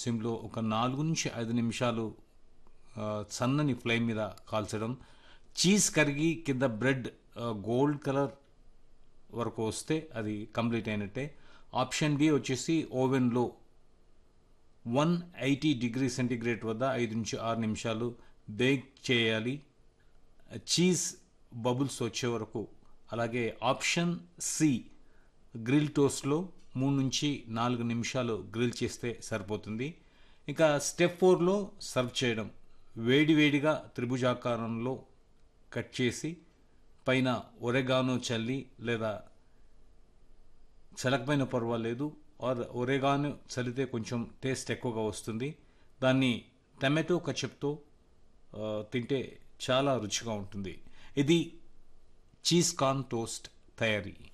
సిమ్లో ఒక నాలుగు నుంచి ఐదు నిమిషాలు ఆ, సన్నని ఫ్లేమ్ మీద కాల్చడం చీజ్ కరిగి కింద బ్రెడ్ ఆ, గోల్డ్ కలర్ వరకు వస్తే అది కంప్లీట్ అయినట్టే ఆప్షన్ బి వచ్చేసి ఓవెన్లో వన్ ఎయిటీ డిగ్రీ సెంటీగ్రేడ్ వద్ద ఐదు నుంచి ఆరు నిమిషాలు బేక్ చేయాలి చీజ్ బబుల్స్ వచ్చే వరకు అలాగే ఆప్షన్ సి గ్రిల్ టోస్ట్లో మూడు నుంచి నాలుగు నిమిషాలు గ్రిల్ చేస్తే సరిపోతుంది ఇంకా స్టెప్ ఫోర్లో సర్వ్ చేయడం వేడి వేడిగా త్రిభుజాకారంలో కట్ చేసి పైన ఒరెగానో చల్లి లేదా చల్లకపోయినా పర్వాలేదు ఆర్ ఒరేగాను చల్లితే కొంచెం టేస్ట్ ఎక్కువగా వస్తుంది దాన్ని టమాటో కచప్తో ఆ, తింటే చాలా రుచిగా ఉంటుంది ఇది చీజ్ కార్న్ టోస్ట్ తయారీ